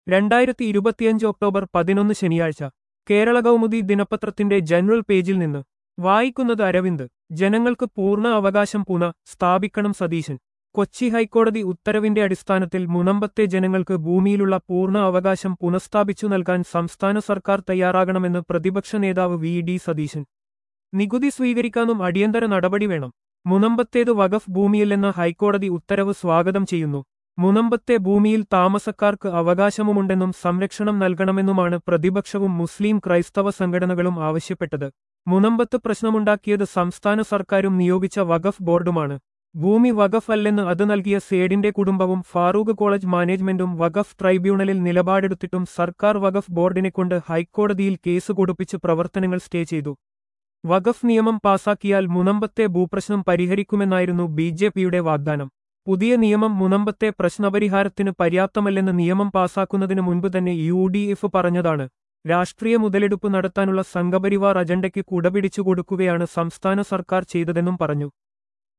രണ്ടായിരത്തി ഇരുപത്തിയഞ്ച് ഒക്ടോബർ പതിനൊന്ന് ശനിയാഴ്ച കേരള കൗമുദി ദിനപത്രത്തിന്റെ ജനറൽ പേജിൽ നിന്ന് വായിക്കുന്നത് അരവിന്ദ് ജനങ്ങൾക്ക് പൂർണ്ണ അവകാശം പുന സ്ഥാപിക്കണം സതീശൻ കൊച്ചി ഹൈക്കോടതി ഉത്തരവിന്റെ അടിസ്ഥാനത്തിൽ മുനമ്പത്തെ ജനങ്ങൾക്ക് ഭൂമിയിലുള്ള പൂർണ്ണ അവകാശം പുനഃസ്ഥാപിച്ചു നൽകാൻ സംസ്ഥാന സർക്കാർ തയ്യാറാകണമെന്ന് പ്രതിപക്ഷ നേതാവ് വി ഡി സതീശൻ നികുതി സ്വീകരിക്കാനും അടിയന്തര നടപടി വേണം മുനമ്പത്തേത് വഖഫ് ഭൂമിയില്ലെന്ന ഹൈക്കോടതി ഉത്തരവ് സ്വാഗതം ചെയ്യുന്നു മുനമ്പത്തെ ഭൂമിയിൽ താമസക്കാർക്ക് അവകാശമുണ്ടെന്നും സംരക്ഷണം നൽകണമെന്നുമാണ് പ്രതിപക്ഷവും മുസ്ലിം ക്രൈസ്തവ സംഘടനകളും ആവശ്യപ്പെട്ടത് മുനമ്പത്ത് പ്രശ്നമുണ്ടാക്കിയത് സംസ്ഥാന സർക്കാരും നിയോഗിച്ച വഖഫ് ബോർഡുമാണ് ഭൂമി വഖഫ് അല്ലെന്ന് അത് നൽകിയ സേഡിന്റെ കുടുംബവും ഫാറൂഖ് കോളേജ് മാനേജ്മെന്റും വഖഫ് ട്രൈബ്യൂണലിൽ നിലപാടെടുത്തിട്ടും സർക്കാർ വഖഫ് ബോർഡിനെക്കൊണ്ട് ഹൈക്കോടതിയിൽ കേസ് കൊടുപ്പിച്ച് പ്രവർത്തനങ്ങൾ സ്റ്റേ ചെയ്തു വഖഫ് നിയമം പാസാക്കിയാൽ മുനമ്പത്തെ ഭൂപ്രശ്നം പരിഹരിക്കുമെന്നായിരുന്നു ബി ജെ പിയുടെ വാഗ്ദാനം പുതിയ നിയമം മുനമ്പത്തെ പ്രശ്നപരിഹാരത്തിന് പര്യാപ്തമല്ലെന്ന് നിയമം പാസാക്കുന്നതിന് മുൻപ് തന്നെ യു ഡി എഫ് പറഞ്ഞതാണ് രാഷ്ട്രീയ മുതലെടുപ്പ് നടത്താനുള്ള സംഘപരിവാർ അജണ്ടയ്ക്ക് കുടപിടിച്ചു കൊടുക്കുകയാണ് സംസ്ഥാന സർക്കാർ ചെയ്തതെന്നും പറഞ്ഞു